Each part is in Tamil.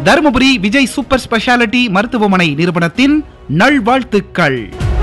தருமபுரி விஜய் சூப்பர் ஸ்பெஷாலிட்டி மருத்துவமனை நிறுவனத்தின் நல்வாழ்த்துக்கள்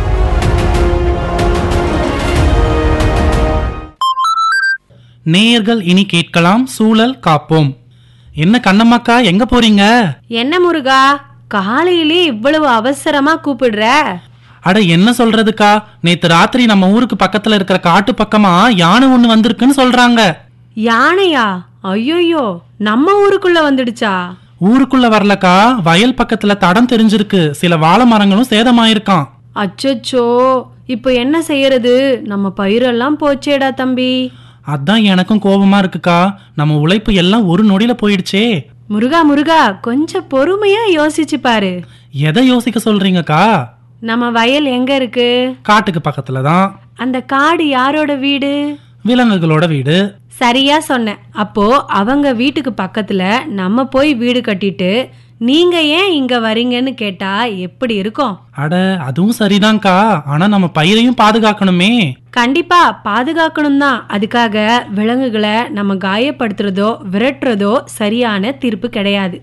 நேயர்கள் இனி கேட்கலாம் சூழல் காப்போம் என்ன கண்ணம்மாக்கா எங்க போறீங்க என்ன முருகா காலையிலே இவ்வளவு அவசரமா கூப்பிடுற அட என்ன சொல்றதுக்கா நேத்து ராத்திரி நம்ம ஊருக்கு பக்கத்துல இருக்கிற காட்டு பக்கமா யானை ஒண்ணு வந்திருக்குன்னு சொல்றாங்க யானையா ஐயோயோ நம்ம ஊருக்குள்ள வந்துடுச்சா ஊருக்குள்ள வரலக்கா வயல் பக்கத்துல தடம் தெரிஞ்சிருக்கு சில வாழை மரங்களும் சேதமாயிருக்கான் அச்சச்சோ இப்போ என்ன செய்யறது நம்ம பயிரெல்லாம் போச்சேடா தம்பி அதான் எனக்கும் கோபமா இருக்குக்கா நம்ம உழைப்பு எல்லாம் ஒரு நொடியில போயிடுச்சே முருகா முருகா கொஞ்சம் பொறுமையா யோசிச்சு பாரு எதை யோசிக்க சொல்றீங்கக்கா நம்ம வயல் எங்க இருக்கு காட்டுக்கு பக்கத்துல தான் அந்த காடு யாரோட வீடு விலங்குகளோட வீடு சரியா சொன்ன அப்போ அவங்க வீட்டுக்கு பக்கத்துல நம்ம போய் வீடு கட்டிட்டு நீங்க ஏன் இங்க வரீங்கன்னு கேட்டா எப்படி இருக்கும் அட அதுவும் சரிதான்க்கா ஆனா நம்ம பயிரையும் பாதுகாக்கணுமே கண்டிப்பா பாதுகாக்கணும் தான் அதுக்காக விலங்குகளை நம்ம காயப்படுத்துறதோ விரட்டுறதோ சரியான தீர்ப்பு கிடையாது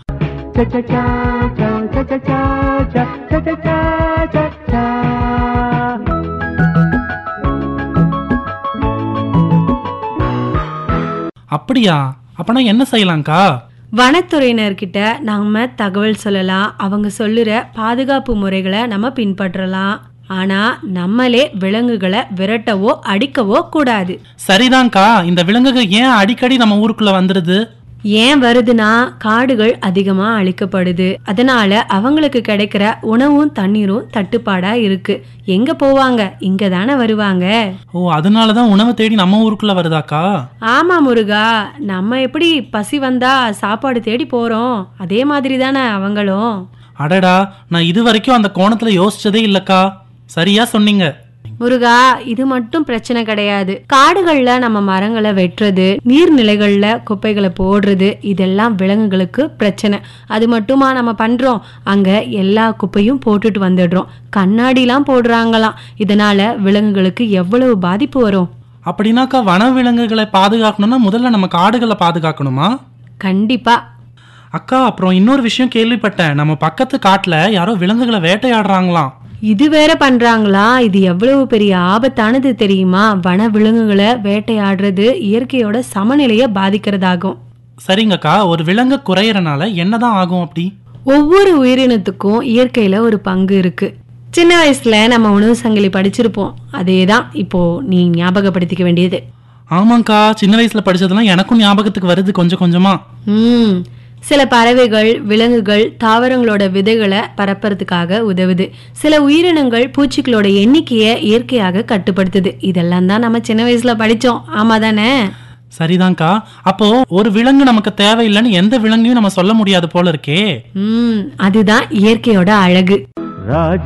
அப்படியா அப்பனா என்ன செய்யலாம்க்கா வனத்துறையினர்கிட்ட நாம தகவல் சொல்லலாம் அவங்க சொல்லுற பாதுகாப்பு முறைகளை நம்ம பின்பற்றலாம் ஆனா நம்மளே விலங்குகளை விரட்டவோ அடிக்கவோ கூடாது சரிதான்க்கா இந்த விலங்குகள் ஏன் அடிக்கடி நம்ம ஊருக்குள்ள வந்துருது ஏன் வருதுன்னா காடுகள் அதிகமா அழிக்கப்படுது அதனால அவங்களுக்கு கிடைக்கிற உணவும் தண்ணீரும் தட்டுப்பாடா இருக்கு எங்க போவாங்க இங்க தானே வருவாங்க ஓ அதனாலதான் உணவு தேடி நம்ம ஊருக்குள்ள வருதாக்கா ஆமா முருகா நம்ம எப்படி பசி வந்தா சாப்பாடு தேடி போறோம் அதே மாதிரி தானே அவங்களும் அடடா நான் இது வரைக்கும் அந்த கோணத்துல யோசிச்சதே இல்லக்கா சரியா சொன்னீங்க முருகா இது மட்டும் பிரச்சனை கிடையாது காடுகள்ல நம்ம மரங்களை வெட்டுறது நீர்நிலைகள்ல குப்பைகளை போடுறது இதெல்லாம் விலங்குகளுக்கு பிரச்சனை அது மட்டுமா நம்ம பண்றோம் அங்க எல்லா குப்பையும் போட்டுட்டு வந்துடுறோம் கண்ணாடிலாம் போடுறாங்களாம் இதனால விலங்குகளுக்கு எவ்வளவு பாதிப்பு வரும் அப்படின்னாக்கா வன விலங்குகளை பாதுகாக்கணும்னா முதல்ல நம்ம காடுகளை பாதுகாக்கணுமா கண்டிப்பா அக்கா அப்புறம் இன்னொரு விஷயம் கேள்விப்பட்டேன் நம்ம பக்கத்து காட்டுல யாரோ விலங்குகளை வேட்டையாடுறாங்களாம் இது வேற பண்றாங்களா இது எவ்வளவு பெரிய ஆபத்தானது தெரியுமா வன விலங்குகளை வேட்டையாடுறது இயற்கையோட சமநிலையை பாதிக்கிறதாகும் சரிங்கக்கா ஒரு விலங்கு குறையறனால என்னதான் ஆகும் அப்படி ஒவ்வொரு உயிரினத்துக்கும் இயற்கையில ஒரு பங்கு இருக்கு சின்ன வயசுல நம்ம உணவு சங்கிலி படிச்சிருப்போம் அதே தான் இப்போ நீ ஞாபகப்படுத்திக்க வேண்டியது ஆமாக்கா சின்ன வயசுல படிச்சதெல்லாம் எனக்கும் ஞாபகத்துக்கு வருது கொஞ்சம் கொஞ்சமா ம் சில பறவைகள் விலங்குகள் தாவரங்களோட விதைகளை பரப்புறதுக்காக உதவுது சில உயிரினங்கள் பூச்சிகளோட எண்ணிக்கையை இயற்கையாக கட்டுப்படுத்துது இதெல்லாம் தான் நம்ம சின்ன வயசுல படிச்சோம் ஆமா தானே சரிதான்க்கா அப்போ ஒரு விலங்கு நமக்கு தேவையில்லைன்னு எந்த விலங்கையும் நம்ம சொல்ல முடியாது போல இருக்கே ம் அதுதான் இயற்கையோட அழகு